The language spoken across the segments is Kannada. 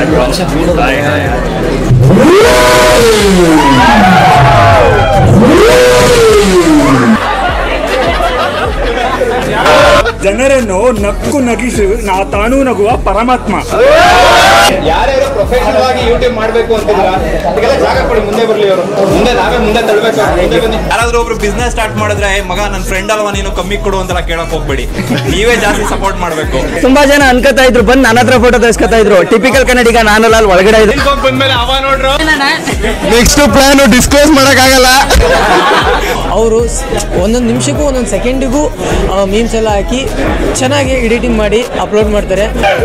ಜನರನ್ನು ನಕ್ಕು ನಗಿಸಿ ನಾ ತಾನೂ ನಗುವ ಪರಮಾತ್ಮ ಯಾರ್ಯಾರು ಪ್ರೊಫೆಷನಲ್ ಆಗಿ ಯೂಟ್ಯೂಬ್ ಮಾಡ್ಬೇಕು ಅಂತಿದ್ರ ಅದಕ್ಕೆಲ್ಲ ಜಾಗ ಕೊಡಿ ಮುಂದೆ ಬರ್ಲಿ ಅವರು ಮುಂದೆ ನಾವೇ ಮುಂದೆ ತಳ್ಬೇಕು ಮುಂದೆ ಬನ್ನಿ ಯಾರಾದ್ರೂ ಒಬ್ರು ಬಿಸ್ನೆಸ್ ಸ್ಟಾರ್ಟ್ ಮಾಡಿದ್ರೆ "ಏ ಮಗ ನನ್ನ ಫ್ರೆಂಡ್ ಅಲ್ವಾ ನೀನು ಕಮ್ಮಿ ಕೊಡು ಅಂತೆಲ್ಲ ಕೇಳಕ್ ಹೋಗ್ಬೇಡಿ ನೀವೇ ಜಾಸ್ತಿ ಸಪೋರ್ಟ್ ಮಾಡ್ಬೇಕು ತುಂಬಾ ಜನ ಅನ್ಕೋತಾ ಇದ್ರು ಬಂದು ನನ್ನ ಹತ್ರ ಫೋಟೋ ತೆಗೆಸ್ಕೊತಾ ಇದ್ರು ಟಿಪಿಕಲ್ ಕನ್ನಡಿಗ ನಾನಲ್ಲ ಅಲ್ಲಿ ಒಳಗಡೆ ಇದೆ ಬಂದ್ಮೇಲೆ ಅವ ನೋಡ್ರು ನೆಕ್ಸ್ಟ್ ಪ್ಲಾನ್ ಡಿಸ್ಕ್ಲೋಸ್ ಮಾಡಕ್ಕಾಗಲ್ಲ ಅವರು ಒಂದೊಂದು ನಿಮಿಷಕ್ಕೂ ಒಂದೊಂದು ಸೆಕೆಂಡಿಗೂ ಮೀಮ್ಸ್ ಎಲ್ಲ ಹಾಕಿ ಚೆನ್ನಾಗಿ ಎಡಿಟಿಂಗ್ ಮಾಡಿ ಅಪ್ಲೋಡ್ ಮಾಡ್ತಾರೆ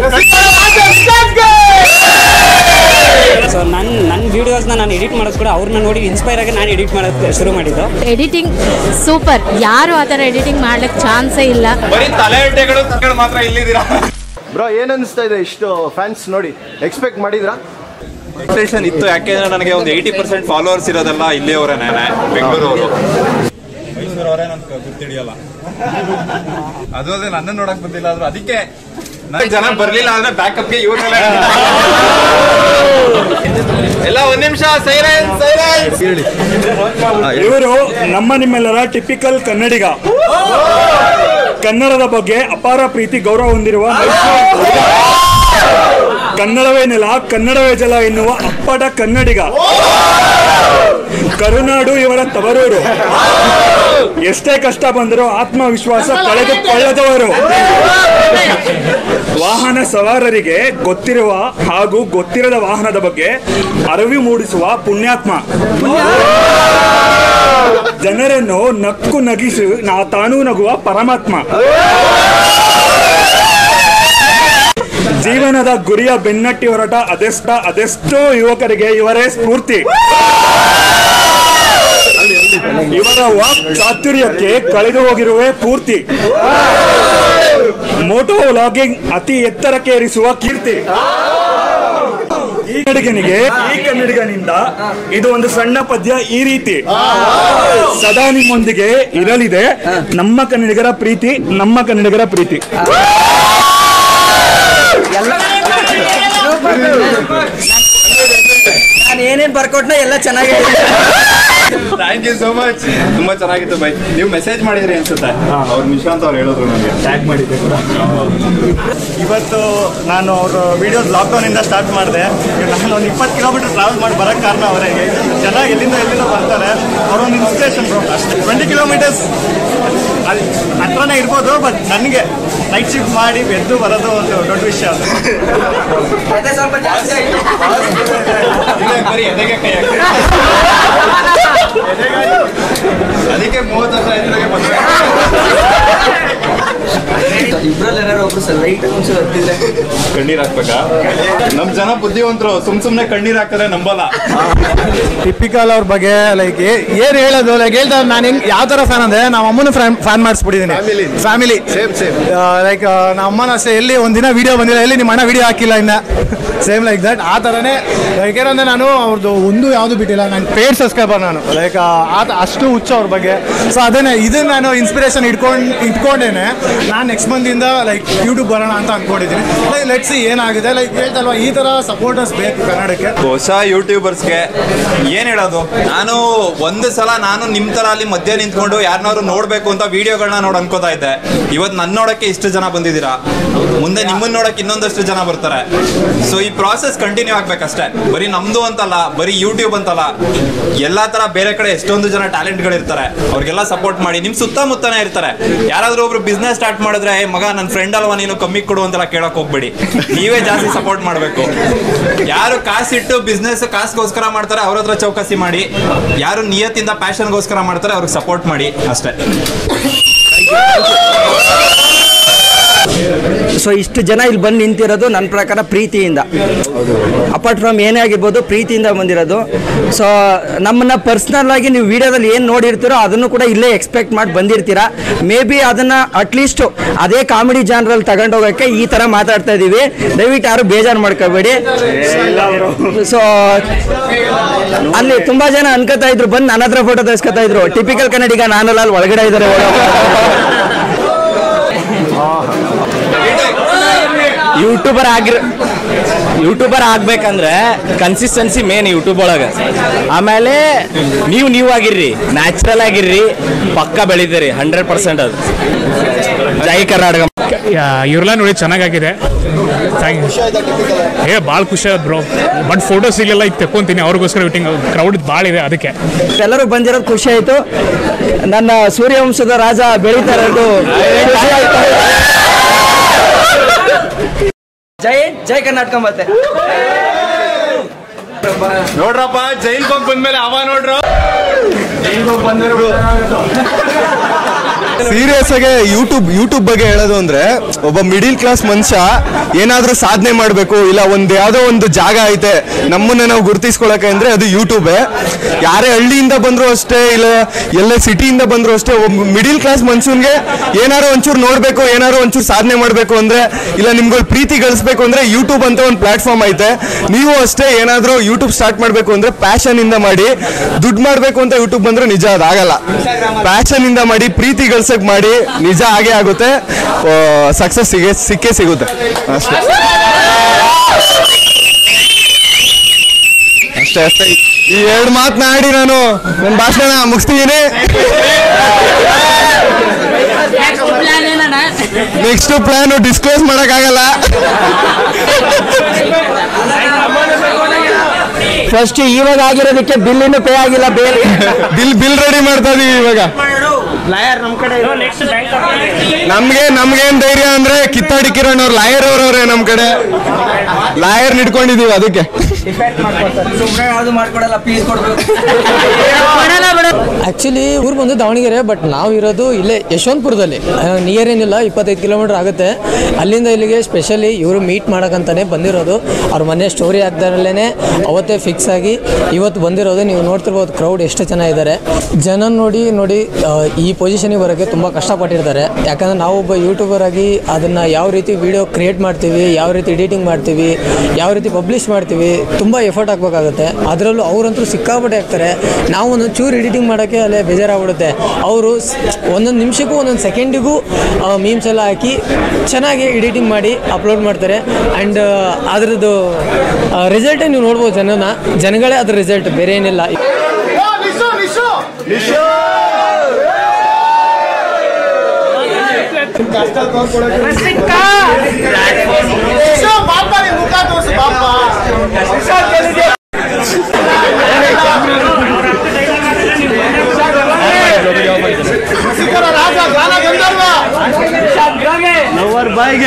ಸೊ ನನ್ನ ನನ್ನ ವೀಡಿಯೋಸ್ನ ನಾನು ಎಡಿಟ್ ಮಾಡೋದು ಕೂಡ ಅವ್ರನ್ನ ನೋಡಿ ಇನ್ಸ್ಪೈರ್ ಆಗಿ ನಾನು ಎಡಿಟ್ ಮಾಡೋದು ಶುರು ಮಾಡಿದ್ದು ಎಡಿಟಿಂಗ್ ಸೂಪರ್ ಯಾರು ಆ ಥರ ಎಡಿಟಿಂಗ್ ಮಾಡ್ಲಿಕ್ಕೆ ಚಾನ್ಸೇ ಇಲ್ಲ ಬರೀ ತಲೆಹರಟೆಗಳು ತಗೊಂಡು ಮಾತ್ರ ಇಲ್ಲಿದ್ದೀರಾ ಬ್ರೋ ಏನ್ ಅನಿಸ್ತಾ ಇದೆ ಇಷ್ಟು ಫ್ಯಾನ್ಸ್ ನೋಡಿ ಎಕ್ಸ್ಪೆಕ್ಟ್ ಮಾಡಿದ್ರಾ ಎಕ್ಸ್ಪೆಕ್ಟೇಷನ್ ಇತ್ತು ಯಾಕೆಂದ್ರೆ ನನಗೆ ಒಂದು ಏಯ್ಟಿ ಪರ್ಸೆಂಟ್ ಫಾಲೋವರ್ಸ್ ಇರೋದೆಲ್ಲ ಇಲ್ಲಿಯವರೇ ನಾನೇ ಬೆಂಗಳೂರವರು ಮೈಸೂರವರೇ ನನ್ ಗೊತ್ತಿಡಿಯಲ್ಲ ಅದು ಅದೇ ನನ್ನ ನೋಡಕ್ ಬಂದಿಲ್ಲ ಆದ್ರೂ ಅದಕ್ಕೆ ನನಗೆ ಜನ ಬರ್ಲಿಲ್ಲ ಅಂದ್ರೆ ಬ್ಯಾಕಪ್ಗೆ ಇವ್ರನ್ನೆಲ್ಲ ಎಲ್ಲ ಒಂದ್ ನಿಮಿಷ ಸೈಲೆನ್ಸ್ ಸೈಲೆನ್ಸ್ ಇವರು ನಮ್ಮ ನಿಮ್ಮೆಲ್ಲರ ಟಿಪಿಕಲ್ ಕನ್ನಡಿಗ ಕನ್ನಡದ ಬಗ್ಗೆ ಅಪಾರ ಪ್ರೀತಿ ಗೌರವ ಹೊಂದಿರುವ ಮೈಸೂರು ಕನ್ನಡವೇ ನೆಲ ಕನ್ನಡವೇ ಜಲ ಎನ್ನುವ ಅಪ್ಪಟ ಕನ್ನಡಿಗ ಕರುನಾಡು ಇವರ ತವರೂರು ಎಷ್ಟೇ ಕಷ್ಟ ಬಂದರೂ ಆತ್ಮವಿಶ್ವಾಸ ಕಳೆದುಕೊಳ್ಳದವರು ವಾಹನ ಸವಾರರಿಗೆ ಗೊತ್ತಿರುವ ಹಾಗೂ ಗೊತ್ತಿರದ ವಾಹನದ ಬಗ್ಗೆ ಅರಿವು ಮೂಡಿಸುವ ಪುಣ್ಯಾತ್ಮ ಜನರನ್ನು ನಕ್ಕು ನಗಿಸಿ ನಾ ತಾನೂ ನಗುವ ಪರಮಾತ್ಮ ಜೀವನದ ಗುರಿಯ ಬೆನ್ನಟ್ಟಿ ಹೊರಟ ಅದೆಷ್ಟ ಅದೆಷ್ಟೋ ಯುವಕರಿಗೆ ಇವರೇ ಸ್ಫೂರ್ತಿ ಇವರ ವಾಕ್ ಚಾತುರ್ಯಕ್ಕೆ ಕಳೆದು ಹೋಗಿರುವೆ ಪೂರ್ತಿ ಮೋಟೋ ವ್ಲಾಗಿಂಗ್ ಅತಿ ಎತ್ತರಕ್ಕೆ ಏರಿಸುವ ಕೀರ್ತಿ ಈ ಕನ್ನಡಿಗನಿಗೆ ಈ ಕನ್ನಡಿಗನಿಂದ ಇದು ಒಂದು ಸಣ್ಣ ಪದ್ಯ ಈ ರೀತಿ ಸದಾ ನಿಮ್ಮೊಂದಿಗೆ ಇರಲಿದೆ ನಮ್ಮ ಕನ್ನಡಿಗರ ಪ್ರೀತಿ ನಮ್ಮ ಕನ್ನಡಿಗರ ಪ್ರೀತಿ ನಾನು ಏನೇನ್ ಬರ್ಕೊಟ್ನ ಎಲ್ಲ ಚೆನ್ನಾಗಿ ಥ್ಯಾಂಕ್ ಯು ಸೋ ಮಚ್ ತುಂಬಾ ಚೆನ್ನಾಗಿತ್ತು ಬೈ ನೀವು ಮೆಸೇಜ್ ಮಾಡಿದ್ರಿ ಅನ್ಸುತ್ತೆ ಅವ್ರು ನಿಶಾಂತ್ ಅವ್ರು ಹೇಳಿದ್ರು ನನಗೆ ಟ್ಯಾಗ್ ಮಾಡಿದ್ದೆ ಕೂಡ ಇವತ್ತು ನಾನು ಅವರು ವಿಡಿಯೋಸ್ ಲಾಕ್ಡೌನಿಂದ ಸ್ಟಾರ್ಟ್ ಮಾಡಿದೆ ನಾನು ಒಂದು ಇಪ್ಪತ್ತು ಕಿಲೋಮೀಟರ್ ಟ್ರಾವೆಲ್ ಮಾಡಿ ಬರೋಕ್ಕೆ ಕಾರಣ ಅವರಿಗೆ ಚೆನ್ನಾಗಿ ಎಲ್ಲಿಂದ ಎಲ್ಲಿಂದ ಬರ್ತಾರೆ ಅವರೊಂದು ಇನ್ಸ್ಪಿರೇಷನ್ ಬ್ರೋ ಅಷ್ಟೇ ಟ್ವೆಂಟಿ ಕಿಲೋಮೀಟರ್ಸ್ ಅಲ್ಲಿ ಹತ್ರನೇ ಇರ್ಬೋದು ಬಟ್ ನನಗೆ ನೈಟ್ ಶಿಫ್ಟ್ ಮಾಡಿ ಎದ್ದು ಬರೋದು ಒಂದು ದೊಡ್ಡ ವಿಷಯ ಅದು ಇಲ್ಲ, ಬರೀ ಎದೆಗೆ ಕೈ ಹಾಕಿ. ಅದಕ್ಕೆ ಮೂವತ್ತು ವರ್ಷ ಎದುರಿಗೆ ಬಂದ್ರೆ ಕಣ್ಣೀರ್ ಹಾಕ್ಬೇಕಾ ನಮ್ ಜನ ಬುದ್ಧಿವಂತರು ಸುಮ್ ಸುಮ್ನೆ ಕಣ್ಣೀರ್ ಹಾಕಿದ್ರೆ ನಂಬಲ್ಲ ಟಿಪಿಕಲ್ ಅವ್ರ ಬಗ್ಗೆ ಲೈಕ್ ಏನ್ ಹೇಳೋದು ಲೈಕ್ ಹೇಳ್ತಾ ನಾನು ಹೆಂಗ್ ಯಾವ ತರ ಫ್ಯಾನ್ ಅಂದ್ರೆ ನಮ್ಮ ಅಮ್ಮನ ಫ್ಯಾನ್ ಮಾಡಿಸ್ಬಿಟ್ಟಿದ್ದೀನಿ ಫ್ಯಾಮಿಲಿ ಸೇಮ್ ಸೇಮ್ ಲೈಕ್ ನಮ್ಮ ಅಮ್ಮನ ಅಷ್ಟೇ ಎಲ್ಲಿ ಒಂದಿನ ವಿಡಿಯೋ ಬಂದಿಲ್ಲ ಎಲ್ಲಿ ನಿಮ್ಮ ಅಣ್ಣ ವಿಡಿಯೋ ಹಾಕಿಲ್ಲ ಇನ್ನ ಸೇಮ್ ಲೈಕ್ ದಟ್ ಆ ಥರನೇ ಲೈಕ್ ಏನಂದ್ರೆ ನಾನು ಅವ್ರದ್ದು ಒಂದು ಯಾವುದು ಬಿಟ್ಟಿಲ್ಲ ನಾನು ಪೇಡ್ ಸಬ್ಸ್ಕ್ರೈಬರ್ ನಾನು ಲೈಕ್ ಆತ ಅಷ್ಟು ಹುಚ್ಚ ಅವ್ರ ಬಗ್ಗೆ ಸೊ ಅದೇನೆ ಇದನ್ನ ನಾನು ಇನ್ಸ್ಪಿರೇಷನ್ ಇಟ್ಕೊಂಡು ಇಟ್ಕೊಂಡೇನೆ ನಾನು ನೆಕ್ಸ್ಟ್ ಮಂದಿಂದ ಲೈಕ್ ಯೂಟ್ಯೂಬ್ ಬರೋಣ ಅಂತ ಅನ್ಕೊಂಡಿದ್ದೀನಿ ಲೈಕ್ ಲೆಟ್ಸ್ ಏನಾಗಿದೆ ಲೈಕ್ ಹೇಳ್ತಲ್ವಾ ಈ ಥರ ಸಪೋರ್ಟರ್ಸ್ ಬೇಕು ಕನ್ನಡಕ್ಕೆ ಹೊಸ ಯೂಟ್ಯೂಬರ್ಸ್ಗೆ ಏನ್ ಹೇಳೋದು ನಾನು ಒಂದು ಸಲ ನಾನು ನಿಮ್ ತರ ಅಲ್ಲಿ ಮಧ್ಯ ನಿಂತ್ಕೊಂಡು ಯಾರನ್ನಾದ್ರು ನೋಡ್ಬೇಕು ಅಂತ ವಿಡಿಯೋಗಳನ್ನ ನೋಡ್ ಅನ್ಕೋತಾ ಇದ್ದೆ ಇವತ್ತು ನನ್ನ ನೋಡಕ್ಕೆ ಇಷ್ಟು ಜನ ಬಂದಿದ್ದೀರಾ ಮುಂದೆ ನಿಮ್ಮನ್ನ ನೋಡಕ್ಕೆ ಇನ್ನೊಂದಷ್ಟು ಜನ ಬರ್ತಾರೆ ಸೊ ಈ ಪ್ರಾಸೆಸ್ ಕಂಟಿನ್ಯೂ ಆಗ್ಬೇಕಷ್ಟೇ ಬರೀ ನಮ್ದು ಅಂತಲ್ಲ ಬರೀ ಯೂಟ್ಯೂಬ್ ಅಂತಲ್ಲ ಎಲ್ಲಾ ತರ ಬೇರೆ ಕಡೆ ಎಷ್ಟೊಂದು ಜನ ಟ್ಯಾಲೆಂಟ್ಗಳು ಇರ್ತಾರೆ ಅವ್ರಿಗೆಲ್ಲ ಸಪೋರ್ಟ್ ಮಾಡಿ ನಿಮ್ ಸುತ್ತಮುತ್ತನೇ ಇರ್ತಾರೆ ಯಾರಾದ್ರೂ ಒಬ್ರು ಬಿಸ್ನೆಸ್ ಸ್ಟಾರ್ಟ್ ಮಾಡಿದ್ರೆ "ಏ ಮಗ ನನ್ನ ಫ್ರೆಂಡ್ ಅಲ್ವಾ ನೀನು ಕಮ್ಮಿ ಕೊಡು ಅಂತೆಲ್ಲ ಕೇಳಕ್ ಹೋಗ್ಬೇಡಿ ನೀವೇ ಜಾಸ್ತಿ ಸಪೋರ್ಟ್ ಮಾಡಬೇಕು ಯಾರು ಕಾಸಿಟ್ಟು ಬಿಸ್ನೆಸ್ ಕಾಸ್ಗೋಸ್ಕರ ಮಾಡ್ತಾರೆ ಅವ್ರ ಹತ್ರ ಚೌಕಾಸಿ ಮಾಡಿ ಯಾರು ನಿಯತ್ತಿಂದ ಪ್ಯಾಷನ್ಗೋಸ್ಕರ ಮಾಡ್ತಾರೆ ಅವ್ರಿಗೆ ಸಪೋರ್ಟ್ ಮಾಡಿ ಅಷ್ಟೇ ಸೊ ಇಷ್ಟು ಜನ ಇಲ್ಲಿ ಬಂದು ನಿಂತಿರೋದು ನನ್ನ ಪ್ರಕಾರ ಪ್ರೀತಿಯಿಂದ ಅಪಾರ್ಟ್ ಫ್ರಮ್ ಏನೇ ಆಗಿರ್ಬೋದು ಪ್ರೀತಿಯಿಂದ ಬಂದಿರೋದು ಸೊ ನಮ್ಮನ್ನ ಪರ್ಸ್ನಲ್ ಆಗಿ ನೀವು ವಿಡಿಯೋದಲ್ಲಿ ಏನು ನೋಡಿರ್ತೀರೋ ಅದನ್ನು ಕೂಡ ಇಲ್ಲೇ ಎಕ್ಸ್ಪೆಕ್ಟ್ ಮಾಡಿ ಬಂದಿರ್ತೀರಾ ಮೇ ಬಿ ಅದನ್ನ ಅಟ್ಲೀಸ್ಟ್ ಅದೇ ಕಾಮಿಡಿ ಜಾನ್ರಲ್ಲಿ ತಗೊಂಡೋಗಕ್ಕೆ ಈ ಥರ ಮಾತಾಡ್ತಾ ಇದ್ದೀವಿ ದಯವಿಟ್ಟು ಯಾರು ಬೇಜಾರು ಮಾಡ್ಕೋಬೇಡಿ ಸೊ ಅಲ್ಲಿ ತುಂಬಾ ಜನ ಅನ್ಕೋತಾ ಇದ್ರು ಬಂದು ನನ್ನ ಹತ್ರ ಫೋಟೋ ತೆಗೆಸ್ಕೊತಾ ಇದ್ರು ಟಿಪಿಕಲ್ ಕನ್ನಡಿಗ ನಾನಲ್ಲ ಅಲ್ಲಿ ಒಳಗಡೆ ಇದ್ದಾರೆ ಇವರು ಯೂಟ್ಯೂಬರ್ ಆಗಿರ್ ಯೂಟ್ಯೂಬರ್ ಆಗ್ಬೇಕಂದ್ರೆ ಕನ್ಸಿಸ್ಟೆನ್ಸಿ ಮೇನ್ ಯೂಟ್ಯೂಬ್ ಒಳಗೆ ಆಮೇಲೆ ನೀವು ನೀವು ಆಗಿರ್ರಿ ನ್ಯಾಚುರಲ್ ಆಗಿರ್ರಿ ಪಕ್ಕ ಬೆಳಿತೀರಿ ಹಂಡ್ರೆಡ್ ಪರ್ಸೆಂಟ್ ಅದು ಜೈ ಕರ್ನಾಟಕ ಇವ್ರೆಲ್ಲ ನೋಡಿ ಚೆನ್ನಾಗಾಗಿದೆ ಏ ಭಾಳ ಖುಷಿ ಆಯ್ತು ಬ್ರೋ ಬಟ್ ಫೋಟೋ ಸಿಗಲಿಲ್ಲ ಈಗ ತೆಕ್ಕೊಂತೀನಿ ಅವ್ರಿಗೋಸ್ಕರ ವೇಟಿಂಗ್ ಕ್ರೌಡ್ ಭಾಳ ಇದೆ ಅದಕ್ಕೆ ಎಲ್ಲರೂ ಬಂದಿರೋದು ಖುಷಿ ಆಯ್ತು ನನ್ನ ಸೂರ್ಯವಂಶದ ರಾಜ ಬೆಳೀತಾ ಇರೋದು ಖುಷಿ ಆಯ್ತು. ಜೈ ಜೈ ಕರ್ನಾಟಕ ಮತ್ತೆ ನೋಡ್ರಪ್ಪ ಜೈಲ್ ಹೋಗಿ ಬಂದ್ಮೇಲೆ ಅವ ನೋಡ್ರು ಸೀರಿಯಸ್ ಆಗಿ ಯೂಟ್ಯೂಬ್ ಯೂಟ್ಯೂಬ್ ಬಗ್ಗೆ ಹೇಳೋದು ಅಂದ್ರೆ ಒಬ್ಬ ಮಿಡಿಲ್ ಕ್ಲಾಸ್ ಮನುಷ್ಯ ಏನಾದ್ರೂ ಸಾಧನೆ ಮಾಡಬೇಕು ಇಲ್ಲ ಒಂದ್ ಯಾವ್ದೋ ಒಂದು ಜಾಗ ಐತೆ ನಮ್ಮನ್ನ ನಾವು ಗುರುತಿಸ್ಕೊಳಕ್ಕೆ ಅಂದ್ರೆ ಅದು ಯೂಟ್ಯೂಬೇ ಯಾರೇ ಹಳ್ಳಿಯಿಂದ ಬಂದ್ರು ಅಷ್ಟೇ ಇಲ್ಲ ಎಲ್ಲ ಸಿಟಿಯಿಂದ ಬಂದ್ರು ಅಷ್ಟೇ ಒಬ್ಬ ಮಿಡಿಲ್ ಕ್ಲಾಸ್ ಮನುಷ್ಯನ್ಗೆ ಏನಾರು ಒಂಚೂರು ನೋಡ್ಬೇಕು ಏನಾರು ಒಂಚೂರು ಸಾಧನೆ ಮಾಡಬೇಕು ಅಂದ್ರೆ ಇಲ್ಲ ನಿಮ್ಗಳು ಪ್ರೀತಿ ಗಳಿಸ್ಬೇಕು ಅಂದ್ರೆ ಯೂಟ್ಯೂಬ್ ಅಂತ ಒಂದು ಪ್ಲಾಟ್ಫಾರ್ಮ್ ಐತೆ ನೀವು ಅಷ್ಟೇ ಏನಾದ್ರೂ ಯೂಟ್ಯೂಬ್ ಸ್ಟಾರ್ಟ್ ಮಾಡಬೇಕು ಅಂದ್ರೆ ಪ್ಯಾಷನ್ ಇಂದ ಮಾಡಿ ದುಡ್ಡು ಮಾಡಬೇಕು ಅಂತ ಯೂಟ್ಯೂಬ್ ಬಂದ್ರೆ ನಿಜ ಅದಾಗಲ್ಲ ಪ್ಯಾಷನ್ ಇಂದ ಮಾಡಿ ಪ್ರೀತಿ ಗಳಿಸಕ್ ಮಾಡಿ ನಿಜ ಆಗೇ ಆಗುತ್ತೆ ಸಕ್ಸಸ್ ಸಿಗೇ ಸಿಕ್ಕೇ ಸಿಗುತ್ತೆ ಅಷ್ಟೇ ಅಷ್ಟೇ ಅಷ್ಟೇ ಈ ಎರಡು ಮಾತನಾಡಿ ನಾನು ನನ್ನ ಭಾಷಣ ಮುಗಿಸ್ತೀನಿ ನೆಕ್ಸ್ಟ್ ಪ್ಲಾನ್ ಡಿಸ್ಕ್ಲೋಸ್ ಮಾಡಕ್ಕಾಗಲ್ಲ ಫಸ್ಟ್ ಇವಾಗ ಆಗಿರೋದಕ್ಕೆ ಬಿಲ್ ಇನ್ನು ಪೇ ಆಗಿಲ್ಲ ಬೇರೆ ಬಿಲ್ ಬಿಲ್ ರೆಡಿ ಮಾಡ್ತಾ ಇದೀವಿ ಇವಾಗ ನಮ್ಗೆ ನಮ್ಗೇನ್ ಧೈರ್ಯ ಅಂದ್ರೆ ಕಿತ್ತಾಡಿ ಕಿರಣ್ ಅವ್ರು ಲಾಯರ್ ಅವ್ರವ್ರೆ ನಮ್ ಕಡೆ ಲಾಯರ್ ನಿಡ್ಕೊಂಡಿದೀವಿ ಅದಕ್ಕೆ ಸುಮ್ಮನೆ ಯಾವುದು ಮಾಡ್ಕೊಡಲ್ಲ ಪ್ಲೀಸ್ ಕೊಡ್ಬೇಕು ಆ್ಯಕ್ಚುಲಿ ಊರು ಬಂದು ದಾವಣಗೆರೆ ಬಟ್ ನಾವು ಇರೋದು ಇಲ್ಲೇ ಯಶವಂತಪುರದಲ್ಲಿ ನಿಯರ್ ಏನಿಲ್ಲ ಇಪ್ಪತ್ತೈದು ಕಿಲೋಮೀಟರ್ ಆಗುತ್ತೆ ಅಲ್ಲಿಂದ ಇಲ್ಲಿಗೆ ಸ್ಪೆಷಲಿ ಇವರು ಮೀಟ್ ಮಾಡೋಕ್ಕಂತಾನೆ ಬಂದಿರೋದು ಅವ್ರ ಮನೆ ಸ್ಟೋರಿ ಹಾಕ್ದಾರಲ್ಲೇ ಅವತ್ತೇ ಫಿಕ್ಸ್ ಆಗಿ ಇವತ್ತು ಬಂದಿರೋದು ನೀವು ನೋಡ್ತಿರ್ಬೋದು ಕ್ರೌಡ್ ಎಷ್ಟು ಚೆನ್ನಾಗಿದ್ದಾರೆ ಜನ ನೋಡಿ ನೋಡಿ ಆ, ಈ ಪೊಸಿಷನಿಗೆ ಬರೋಕ್ಕೆ ತುಂಬ ಕಷ್ಟಪಟ್ಟಿರ್ತಾರೆ ಯಾಕಂದರೆ ನಾವೊಬ್ಬ ಯೂಟ್ಯೂಬರ್ ಆಗಿ ಅದನ್ನು ಯಾವ ರೀತಿ ವಿಡಿಯೋ ಕ್ರಿಯೇಟ್ ಮಾಡ್ತೀವಿ ಯಾವ ರೀತಿ ಎಡಿಟಿಂಗ್ ಮಾಡ್ತೀವಿ ಯಾವ ರೀತಿ ಪಬ್ಲಿಷ್ ಮಾಡ್ತೀವಿ ತುಂಬ ಎಫರ್ಟ್ ಹಾಕ್ಬೇಕಾಗುತ್ತೆ ಅದರಲ್ಲೂ ಅವರಂತೂ ಸಿಕ್ಕಾಪಟ್ಟೆ ಆಗ್ತಾರೆ ನಾವು ಒಂದೊಂದು ಚೂರು ಎಡಿಟಿಂಗ್ ಮಾಡೋಕ್ಕೆ ಅಲ್ಲೇ ಬೇಜಾರಾಗ್ಬಿಡುತ್ತೆ ಅವರು ಒಂದೊಂದು ನಿಮಿಷಕ್ಕೂ ಒಂದೊಂದು ಸೆಕೆಂಡಿಗೂ ಮೀಮ್ಸ್ ಎಲ್ಲ ಹಾಕಿ ಚೆನ್ನಾಗಿ ಎಡಿಟಿಂಗ್ ಮಾಡಿ ಅಪ್ಲೋಡ್ ಮಾಡ್ತಾರೆ ಆ್ಯಂಡ್ ಅದ್ರದ್ದು ರಿಸಲ್ಟೇ ನೀವು ನೋಡ್ಬೋದು ಜನನ ಜನಗಳೇ ಅದ್ರ ರಿಸಲ್ಟ್ ಬೇರೆ ಏನಿಲ್ಲ ಲವರ್ ಬಾಯ್ಗೆ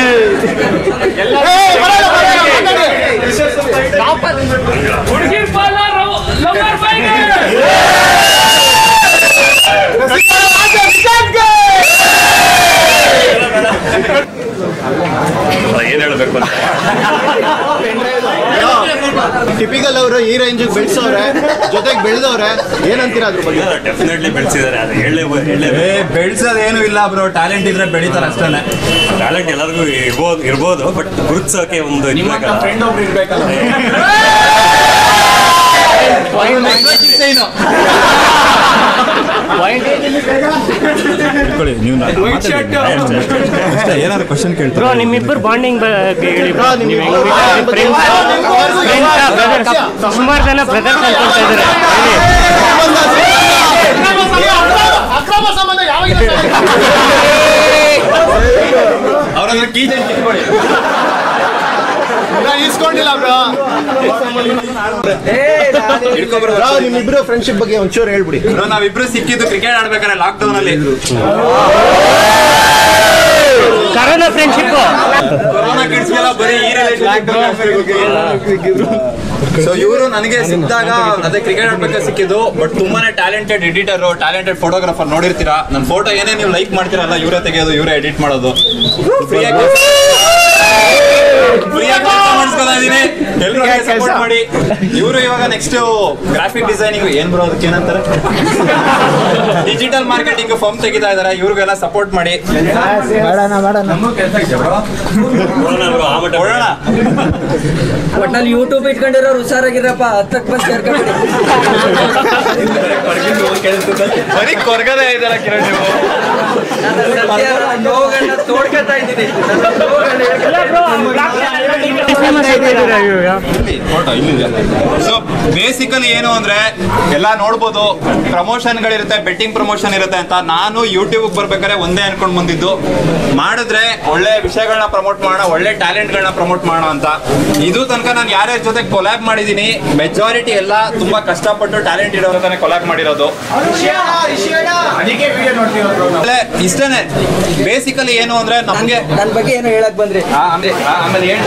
ಏನ್ ಹೇಳ್ಬೇಕು ಅಂತ ಟಿಪಿಕಲ್ ಅವರು ಈ ರೇಂಜಿಗೆ ಬೆಳೆಸವ್ರೆ ಜೊತೆಗೆ ಬೆಳೆದವ್ರೆ ಏನಂತೀರಾ ಅದ್ರ ಬಗ್ಗೆ ಡೆಫಿನೆಟ್ಲಿ ಬೆಳೆಸಿದ್ದಾರೆ ಅದು ಹೇಳೇ ಹೇಳೇ ಬೆಳೆಸೋದೇನು ಇಲ್ಲ ಬ್ರೋ ಟ್ಯಾಲೆಂಟ್ ಇದ್ರೆ ಬೆಳಿತಾರೆ ಅಷ್ಟೇ ಟ್ಯಾಲೆಂಟ್ ಎಲ್ಲರಿಗೂ ಇರ್ಬೋದು ಇರ್ಬೋದು ಬಟ್ ಗುರುತಿಸೋಕೆ ಒಂದು ಇದ್ ಬೇಕಲ್ಲ. ಏನಾದ್ರು ಕ್ವಶನ್ ಬ್ರೋ ಕೇಳ್ತಾರೆ ನಿಮ್ಮಿಬ್ಬರು ಬಾಂಡಿಂಗ್ ಬಗ್ಗೆ ಹೇಳಿ ಬ್ರೋ, ನಿಮ್ಮ ನೀವು ಹೆಂಗ್ bonding ಬಗ್ಗೆ ಬ್ರದರ್ಸ್ ಸುಮಾರು ಜನ ಬ್ರದರ್ಸ್ ಅನ್ಕೊಂತ ಇದ್ದಾರೆ ಅಕ್ರಮ ಸಂಬಂಧ ಯಾವಾಗ ಅವ್ರ ಕೀ ಕಿತ್ಕೊಳ್ಳಿ ಇಸ್ಕೊಂಡಿಲ್ಲ ಬ್ರೋ ಬ್ರೋ ನಿಮ್ಮಿಬ್ರು ಫ್ರೆಂಡ್ಶಿಪ್ ಬಗ್ಗೆ ಒಂಚೂರು ಹೇಳ್ಬಿಡಿ ಬ್ರೋ ನಾವಿಬ್ರು ಸಿಕ್ಕಿದ್ದು ಕ್ರಿಕೆಟ್ ಆಡ್ಬೇಕಾದ್ರೆ ಲಾಕ್ ಡೌನ್ ಅಲ್ಲಿ ಕರೋನಾ ಫ್ರೆಂಡ್ಶಿಪ್ ಕೊರೋನಾ ಕಿಡ್ಸ್ಗೆಲ್ಲ ಬರೀ ಈ ಸೊ ಇವರು ನನಗೆ ಸಿಕ್ಕಿದಾಗ ಅದೇ ಕ್ರಿಕೆಟ್ ಆಡ್ಬೇಕಾದ್ರೆ ಸಿಕ್ಕಿದ್ದು ಬಟ್ ತುಂಬಾನೇ ಟ್ಯಾಲೆಂಟೆಡ್ ಎಡಿಟರ್ ಟ್ಯಾಲೆಂಟೆಡ್ ಫೋಟೋಗ್ರಾಫರ್ ನೋಡಿರ್ತೀರಾ ನನ್ನ ಫೋಟೋ ಏನೇ ನೀವು ಲೈಕ್ ಮಾಡ್ತೀರಲ್ಲ ಇವರೇ ತೆಗೆಯೋದು ಇವರೇ ಎಡಿಟ್ ಮಾಡೋದು ಫ್ರೀಯಾಗಿ ಫ್ರೀಯಾಗಿ ಕೆಲಸ ಮಾಡಿಸ್ಕೊತಾ ಇದೀನಿ ಎಲ್ಲರೂ ಸಪೋರ್ಟ್ ಮಾಡಿ ಇವರು ಇವಾಗ ನೆಕ್ಸ್ಟ್ ಗ್ರಾಫಿಕ್ ಡಿಸೈನಿಂಗ್ ಏನ್ ಬರೋ ಅದಕ್ಕೆ ಏನಂತಾರೆ ಡಿಜಿಟಲ್ ಮಾರ್ಕೆಟಿಂಗ್ ಫರ್ಮ್ ತೆಗಿತಾ ಇದಾರೆ ಇವ್ರಿಗೆಲ್ಲ ಸಪೋರ್ಟ್ ಮಾಡಿ ಕೊಡೋಣ ಒಟ್ನಲ್ಲಿ ಯೂಟ್ಯೂಬ್ ಇಟ್ಕೊಂಡಿರೋರು ಹುಷಾರಾಗಿರಪ್ಪ ಹತ್ತಕ್ಕೆ ಬಂದು ಸೇರ್ಕೊಂಡ್ಬಿಡಿ ಬರೀ ಕೊರ್ಗದೇ ಇದಾರ ಕಿರಣ್ ನೀವು ನೋವುಗಳನ್ನ ತೋಡ್ಕೊತಾ ಇದ್ದೀನಿ ಸೊ ಬೇಸಿಕಲಿ ಏನು ಅಂದ್ರೆ ಎಲ್ಲ ನೋಡ್ಬೋದು ಪ್ರಮೋಷನ್ಗಳಿರುತ್ತೆ ಬೆಟ್ಟಿಂಗ್ ಪ್ರಮೋಷನ್ ಇರುತ್ತೆ ಅಂತ ನಾನು ಯೂಟ್ಯೂಬ್ ಬರ್ಬೇಕಾದ್ರೆ ಒಂದೇ ಅನ್ಕೊಂಡ್ ಬಂದಿದ್ದು ಮಾಡಿದ್ರೆ ಒಳ್ಳೆ ವಿಷಯಗಳನ್ನ ಪ್ರಮೋಟ್ ಮಾಡೋಣ ಒಳ್ಳೆ ಟ್ಯಾಲೆಂಟ್ಗಳನ್ನ ಪ್ರಮೋಟ್ ಮಾಡೋಣ ಅಂತ ಇದು ತನಕ ನಾನು ಯಾರ್ಯಾರ ಜೊತೆ ಕೊಲ್ಯಾಬ್ ಮಾಡಿದ್ದೀನಿ ಮೆಜಾರಿಟಿ ಎಲ್ಲ ತುಂಬಾ ಕಷ್ಟಪಟ್ಟು ಟ್ಯಾಲೆಂಟ್ ಇರೋರ ತಾನೇ ಕೊಲ್ಯಾಬ್ ಮಾಡಿರೋದು ಆಮೇಲೆ ಇಷ್ಟೇನೆ ಬೇಸಿಕಲಿ ಏನು ಅಂದ್ರೆ ನಮ್ಗೆ ನನ್ನ ಬಗ್ಗೆ ಏನು ಹೇಳಕ್ ಬಂದ್ರಿ ಆ, ಆಮೇಲೆ ಆ, ಆಮೇಲೆ ಏನ್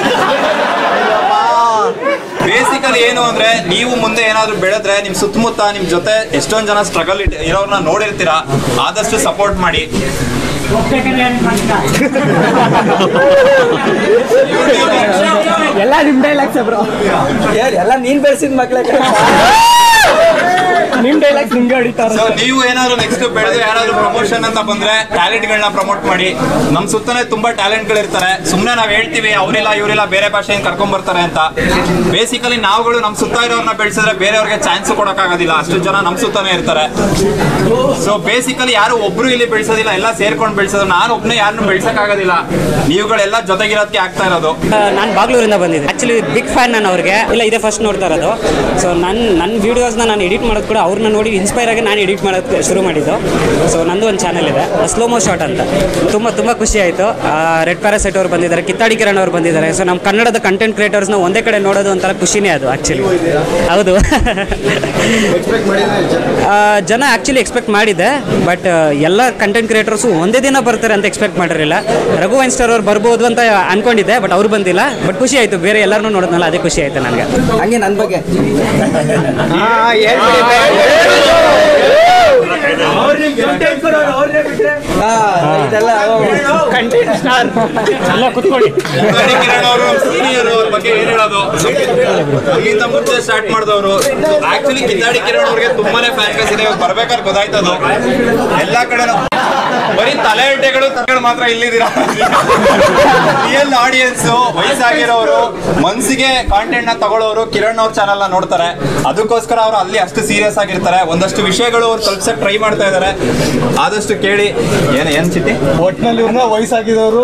ಬೇಸಿಕಲಿ ಏನು ಅಂದ್ರೆ ನೀವು ಮುಂದೆ ಏನಾದ್ರು ಬೆಳೆದ್ರೆ ನಿಮ್ ಸುತ್ತಮುತ್ತ ನಿಮ್ ಜೊತೆ ಎಷ್ಟೊಂದ್ ಜನ ಸ್ಟ್ರಗಲ್ ಇರೋರ್ನ ನೋಡಿರ್ತೀರಾ ಆದಷ್ಟು ಸಪೋರ್ಟ್ ಮಾಡಿ ಎಲ್ಲ ನಿಮ್ ಡೈಲಾಗ್ಸ್ ಬ್ರೋ ಎಲ್ಲ ನೀನ್ ಬೆಳೆಸಿದ ಮಕ್ಳೇ ನಿಮ್ ಡೈಲಾಗ್ಸ್ ನಿಮ್ಗೆ ಹೊಡಿತಾರ ಸೊ ನೀವು ಏನಾದ್ರು ನೆಕ್ಸ್ಟ್ ಬೆಳೆದು ಯಾರಾದ್ರೂ ಪ್ರಮೋಷನ್ ಅಂತ ಬಂದ್ರೆ ಟ್ಯಾಲೆಂಟ್ ಗಳನ್ನ ಪ್ರಮೋಟ್ ಮಾಡಿ ನಮ್ ಸುತ್ತನೇ ತುಂಬಾ ಟ್ಯಾಲೆಂಟ್ ಗಳಿರ್ತಾರೆ ಸುಮ್ನೆ ನಾವ್ ಹೇಳ್ತೀವಿ ಅವರಿಲ್ಲ ಇವರಿಲ್ಲ ಬೇರೆ ಭಾಷೆಯಿಂದ ಕರ್ಕೊಂಡ್ ಬರ್ತಾರೆ ಅಂತ ಬೇಸಿಕಲಿ ನಾವುಗಳು ನಮ್ ಸುತ್ತ ಇರೋರ್ನ ಬೆಳೆಸಿದ್ರೆ ಬೇರೆಯವ್ರಿಗೆ ಚಾನ್ಸ್ ಕೊಡಕ್ಕಾಗೋದಿಲ್ಲ ಅಷ್ಟು ಜನ ನಮ್ ಸುತ್ತನೇ ಇರ್ತಾರೆ ಸೊ ಬೇಸಿಕಲಿ ಯಾರು ಒಬ್ರು ಇಲ್ಲಿ ಬೆಳೆಸೋದಿಲ್ಲ ಎಲ್ಲ ಸೇರ್ಕೊಂಡು ಬೆಳೆಸೋದು ನಾನು ಒಬ್ನೇ ಯಾರನ್ನು ಬೆಳ್ಸಕ್ಕಾಗೋದಿಲ್ಲ ನೀವುಗಳೆಲ್ಲ ಜೊತೆಗಿರೋದಕ್ಕೆ ಆಗ್ತಾ ಇರೋದು ನಾನು ಬಾಗ್ಲೂರಿಂದ ಬಂದಿದ್ದೆ ಆ್ಯಕ್ಚುಲಿ ಬಿಗ್ ಫ್ಯಾನ್ ನಾನು ಅವ್ರಿಗೆ ಇಲ್ಲ ಇದೇ ಫಸ್ಟ್ ನೋಡ್ತಾ ಇರೋದು ಸೊ ನನ್ನ ನನ್ನ ವೀಡಿಯೋಸ್ನ ನಾನು ಎಡಿಟ್ ಮಾಡೋದು ಕೂಡ ಅವ್ರನ್ನ ನೋಡಿ ಇನ್ಸ್ಪೈರ್ ಆಗಿ ನಾನು ಎಡಿಟ್ ಮಾಡೋದು ಶುರು ಮಾಡಿದ್ದು ಸೊ ನಂದು ಒಂದು ಚಾನಲ್ ಇದೆ ಸ್ಲೋ ಮೋ ಶಾಟ್ ಅಂತ ತುಂಬ ತುಂಬ ಖುಷಿ ಆಯಿತು ರೆಡ್ ಪ್ಯಾರಾಸೈಟ್ ಅವ್ರು ಬಂದಿದ್ದಾರೆ ಕಿತ್ತಾಡಿ ಕಿರಣ್ ಅವ್ರು ಬಂದಿದ್ದಾರೆ ಸೊ ನಮ್ಮ ಕನ್ನಡದ ಕಂಟೆಂಟ್ ಕ್ರಿಯೇಟರ್ಸ್ನ ಒಂದೇ ಕಡೆ ನೋಡೋದು ಒಂಥರ ಖುಷಿನೇ ಅದು ಆ್ಯಕ್ಚುಲಿ ಹೌದು ಆ, ಜನ ಆ್ಯಕ್ಚುಲಿ ಎಕ್ಸ್ಪೆಕ್ಟ್ ಮಾಡಿದ್ದೆ ಬಟ್ ಎಲ್ಲ ಕಂಟೆಂಟ್ ಕ್ರಿಯೇಟರ್ಸು ಒಂದೇ ದಿನ ಬರ್ತಾರೆ ಅಂತ ಎಕ್ಸ್ಪೆಕ್ಟ್ ಮಾಡಿರಲಿಲ್ಲ ರಘು ವೈನ್ಸ್ಟರ್ ಅವ್ರು ಬರ್ಬೋದು ಅಂತ ಅನ್ಕೊಂಡಿದ್ದೆ ಬಟ್ ಅವ್ರು ಬಂದಿಲ್ಲ ಬಟ್ ಖುಷಿ ಆಯಿತು ಬೇರೆ ಎಲ್ಲರನ್ನೂ ನೋಡಿದ್ನಲ್ಲ ಅದೇ ಖುಷಿ ಆಯಿತು ನನಗೆ ಹಂಗೆ ನನ್ನ ಬಗ್ಗೆ ಇದೆಲ್ಲ ಕಂಟೆಂಟ್ ಸ್ಟಾರ್ ಎಲ್ಲ ಕುತ್ಕೊಳ್ಳಿ ಕಿತ್ತಾಡಿ ಕಿರಣ್ ಅವರು ಸೀನಿಯರ್ ಅವ್ರ ಬಗ್ಗೆ ಏನ್ ಹೇಳೋದು ಅದಕ್ಕಿಂತ ಮುಂಚೆ ಸ್ಟಾರ್ಟ್ ಮಾಡಿದವರು ಆಕ್ಚುಲಿ ಕಿತ್ತಾಡಿ ಕಿರಣ್ ಅವ್ರಿಗೆ ತುಂಬಾನೇ ಫ್ಯಾನ್ ಬೇಸ್ ಇದೆ ಇವಾಗ ಬರ್ಬೇಕಾದ್ರೆ ಗೊತ್ತಾಯ್ತದು ಎಲ್ಲಾ ಕಡೆನೂ ಬರೀ ತಲೆ ಅಡ್ಡೆಗಳು ತಲೆಗಳು ಮಾತ್ರ ಇಲ್ಲಿದ್ದೀರಾ ರಿಯಲ್ ಆಡಿಯನ್ಸ್ ವಯಸ್ಸಾಗಿರೋರು ಮನ್ಸಿಗೆ ಕಾಂಟೆಂಟ್ ನ ತಗೊಳ್ಳೋರು ಕಿರಣ್ ಅವ್ರ ಚಾನಲ್ ನ ನೋಡ್ತಾರೆ ಅದಕ್ಕೋಸ್ಕರ ಅವರು ಅಲ್ಲಿ ಅಷ್ಟು ಸೀರಿಯಸ್ ಆಗಿರ್ತಾರೆ ಒಂದಷ್ಟು ವಿಷಯಗಳು ಅವ್ರು ತಲುಪ್ಸಕ್ ಟ್ರೈ ಮಾಡ್ತಾ ಇದಾರೆ ಆದಷ್ಟು ಕೇಳಿ ಏನ್ ಏನ್ ಚಿಟ್ಟಿ ಒಟ್ನಲ್ಲಿ ಇವ್ರನ್ನ ವಯಸ್ಸಾಗಿದವರು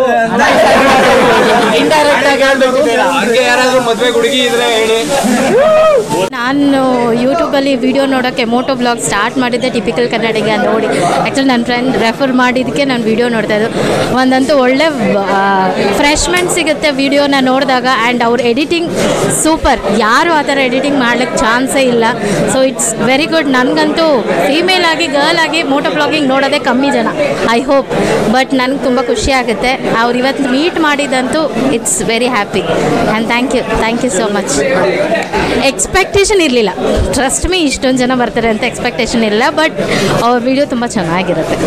ಹಂಗೆ ಯಾರಾದ್ರೂ ಮದ್ವೆ ಹುಡುಗಿ ಇದ್ರೆ ಹೇಳಿ ನಾನು ಯೂಟ್ಯೂಬಲ್ಲಿ ವಿಡಿಯೋ ನೋಡೋಕ್ಕೆ ಮೋಟೋ ಬ್ಲಾಗ್ ಸ್ಟಾರ್ಟ್ ಮಾಡಿದ್ದೆ ಟಿಪಿಕಲ್ ಕನ್ನಡಿಗ ನೋಡಿ ಆ್ಯಕ್ಚುಲಿ ನನ್ನ ಫ್ರೆಂಡ್ ರೆಫರ್ ಮಾಡಿದ್ದಕ್ಕೆ ನಾನು ವಿಡಿಯೋ ನೋಡ್ತಾ ಇದ್ದು ಒಂದಂತೂ ಒಳ್ಳೆ ಫ್ರೆಶ್ಮೆಂಟ್ ಸಿಗುತ್ತೆ ವಿಡಿಯೋನ ನೋಡಿದಾಗ ಆ್ಯಂಡ್ ಅವ್ರ ಎಡಿಟಿಂಗ್ ಸೂಪರ್ ಯಾರು ಆ ಥರ ಎಡಿಟಿಂಗ್ ಮಾಡ್ಲಿಕ್ಕೆ ಚಾನ್ಸೇ ಇಲ್ಲ ಸೊ ಇಟ್ಸ್ ವೆರಿ ಗುಡ್ ನನಗಂತೂ ಫೀಮೇಲ್ ಆಗಿ ಗರ್ಲ್ ಆಗಿ ಮೋಟೋ ಬ್ಲಾಗಿಂಗ್ ನೋಡೋದೇ ಕಮ್ಮಿ ಜನ ಐ ಹೋಪ್ ಬಟ್ ನನಗೆ ತುಂಬ ಖುಷಿ ಆಗುತ್ತೆ ಅವ್ರು ಇವತ್ತು ಮೀಟ್ ಮಾಡಿದಂತೂ it's very happy and thank you thank you so much expectation ಇರಲಿಲ್ಲ ಟ್ರಸ್ಟ್ ಮೀ ಇಷ್ಟೊಂದು ಜನ ಬರ್ತಾರೆ ಅಂತ ಎಕ್ಸ್ಪೆಕ್ಟೇಷನ್ ಇಲ್ಲ ಬಟ್ ಅವ್ರ ವಿಡಿಯೋ ತುಂಬ ಚೆನ್ನಾಗಿರುತ್ತೆ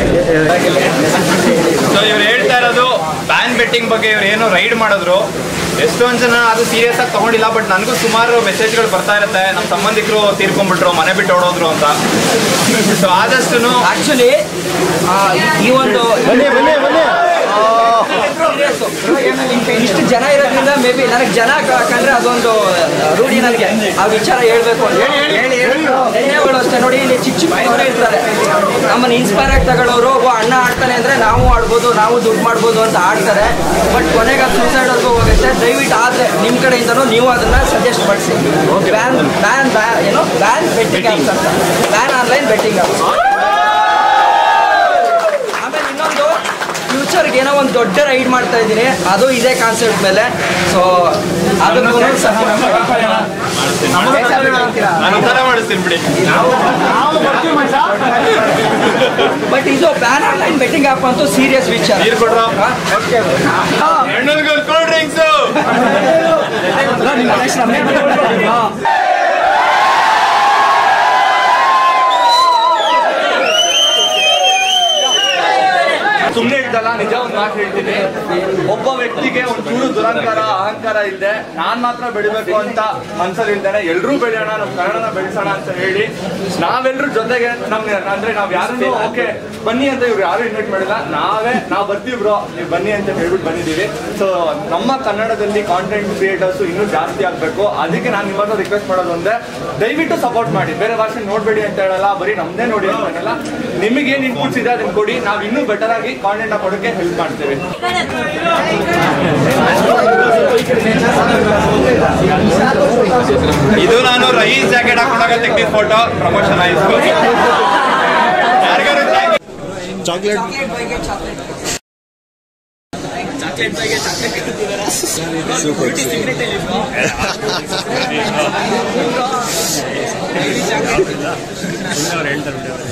ಸೊ ಇವ್ರು ಹೇಳ್ತಾ ಇರೋದು ಬ್ಯಾನ್ ಬೆಟ್ಟಿಂಗ್ ಬಗ್ಗೆ ಇವ್ರು ಏನೋ ರೈಡ್ ಮಾಡಿದ್ರು ಎಷ್ಟೊಂದ್ ಜನ ಅದು ಸೀರಿಯಸ್ ಆಗಿ ತಗೊಂಡಿಲ್ಲ ಬಟ್ ನನಗೂ ಸುಮಾರು ಮೆಸೇಜ್ಗಳು ಬರ್ತಾ ಇರುತ್ತೆ ನಮ್ಮ ಸಂಬಂಧಿಕರು ತೀರ್ಕೊಂಡ್ಬಿಟ್ರು ಮನೆ ಬಿಟ್ಟು ಓಡೋದ್ರು ಅಂತ ಸೊ ಆದಷ್ಟು ಆಕ್ಚುಲಿ ಈ ಒಂದು ಇಷ್ಟು ಜನ ಇರೋದ್ರಿಂದ ಮೇ ಬಿ ನನಗೆ ಜನ ಕ- ಕಂಡ್ರೆ ಅದೊಂದು ರೂಢಿ ನನಗೆ ಆ ವಿಚಾರ ಹೇಳ್ಬೇಕು ಅಂತ ಹೇಳಿ ಹೇಳು ಅಷ್ಟೇ ನೋಡಿ ಇಲ್ಲಿ ಚಿಕ್ಕ ಚಿಕ್ಕವರೇ ಇರ್ತಾರೆ ನಮ್ಮನ್ನು ಇನ್ಸ್ಪೈರ್ ಆಗಿ ತಗೊಳ್ಳೋರು ಒಬ್ಬ ಅಣ್ಣ ಆಡ್ತಾನೆ ಅಂದ್ರೆ ನಾವು ಆಡ್ಬೋದು ನಾವು ದುಡ್ಡು ಮಾಡ್ಬೋದು ಅಂತ ಆಡ್ತಾರೆ ಬಟ್ ಕೊನೆಗೆ ಅದು ಸೂಸೈಡ್ವರೆಗೂ ಹೋಗುತ್ತೆ ದಯವಿಟ್ಟು ಆದ್ರೆ ನಿಮ್ಮ ಕಡೆಯಿಂದನೂ ನೀವು ಅದನ್ನ ಸಜೆಸ್ಟ್ ಮಾಡಿಸಿ ಬ್ಯಾನ್ ಬ್ಯಾನ್ ಬ್ಯಾ ಏನು ಬ್ಯಾನ್ ಬೆಟ್ಟಿಂಗ್ ಆಪ್ಸ್ ಅಂತ ಬ್ಯಾನ್ ಆನ್ಲೈನ್ ಬೆಟ್ಟಿಂಗ್ ಆಪ್ಸ್ ಆಮೇಲೆ ಇನ್ನೊಂದು ಫ್ಯೂಚರ್ಗೆ ಏನೋ ಒಂದು ದೊಡ್ಡ ರೈಡ್ ಮಾಡ್ತಾ ಇದ್ದೀನಿ ಅದು ಇದೇ ಕಾನ್ಸೆಪ್ಟ್ ಮೇಲೆ ಸೊ ಅದಕ್ಕೂ ನಾನು ಉತ್ತರ ಮಾಡಿಸ್ತೀನಿ ಬಿಡಿ ಬಟ್ ಇದು ಬ್ಯಾನ್ ಆನ್ಲೈನ್ ಬೆಟ್ಟಿಂಗ್ ಆಪ್ ಅಂತೂ ಸೀರಿಯಸ್ ವಿಚಾರ ನೀರು ಕೊಡ್ರ ಹೆಣ್ಣನ್ಗೂ ಕೂಲ್ ಡ್ರಿಂಕ್ಸು ಸುಮ್ಮನೆ ಇದ್ದಲ್ಲ ನಿಜ ಒಂದು ಮಾತು ಹೇಳ್ತೀನಿ ಒಬ್ಬ ವ್ಯಕ್ತಿಗೆ ಒಂದು ಚೂರು ದುರಂಕಾರ ಅಹಂಕಾರ ಇಲ್ಲದೆ ನಾನ್ ಮಾತ್ರ ಬೆಳಿಬೇಕು ಅಂತ ಮನ್ಸಲ್ಲಿ ಇಲ್ದೇನೆ ಎಲ್ರೂ ಬೆಳೆಯೋಣ ನಮ್ಮ ಕನ್ನಡನ ಬೆಳೆಸೋಣ ಅಂತ ಹೇಳಿ ನಾವೆಲ್ಲರೂ ಜೊತೆಗೆ ನಮ್ ಅಂದ್ರೆ ನಾವ್ ಯಾರನ್ನೂ ಓಕೆ ಬನ್ನಿ ಅಂತ ಇವ್ರು ಯಾರು ಇನ್ವೈಟ್ ಮಾಡಿಲ್ಲ ನಾವೇ ನಾವ್ ಬರ್ತೀವಿ ಬ್ರೋ ನೀವು ಬನ್ನಿ ಅಂತ ಹೇಳ್ಬಿಟ್ಟು ಬಂದಿದ್ದೀವಿ ಸೊ ನಮ್ಮ ಕನ್ನಡದಲ್ಲಿ ಕಾಂಟೆಂಟ್ ಕ್ರಿಯೇಟರ್ಸ್ ಇನ್ನೂ ಜಾಸ್ತಿ ಆಗ್ಬೇಕು ಅದಕ್ಕೆ ನಾನು ನಿಮ್ಮ ರಿಕ್ವೆಸ್ಟ್ ಮಾಡೋದು ಒಂದೇ ದಯವಿಟ್ಟು ಸಪೋರ್ಟ್ ಮಾಡಿ ಬೇರೆ ಭಾಷೆ ನೋಡ್ಬೇಡಿ ಅಂತ ಹೇಳಲ್ಲ ಬರೀ ನಮ್ದೇ ನೋಡಿ ಅಂತ ಹೇಳಲ್ಲ ನಿಮಗೆ ಏನ್ ಇನ್ಪುಟ್ಸ್ ಇದೆ ಅದನ್ನ ಕೊಡಿ ನಾವು ಇನ್ನೂ ಬೆಟರ್ ಆಗಿ ಕಾಂಟೆಂಟ್ ಕೊಡೋಕೆ ಹೆಲ್ಪ್ ಮಾಡ್ತೇವೆ ಇದು ನಾನು ರೈಸ್ ಜಾಕೆಟ್ ಹಾಕೊಂಡಾಗ ತೆಗ್ದಿದ್ದ ಫೋಟೋ ಪ್ರಮೋಷನ್ ಆಯ್ತು ಯಾರಿಗಾರು ಚಾಕ್ಲೇಟ್ ಸೂಪರ್ ಅವ್ರು ಹೇಳ್ತಾರೆ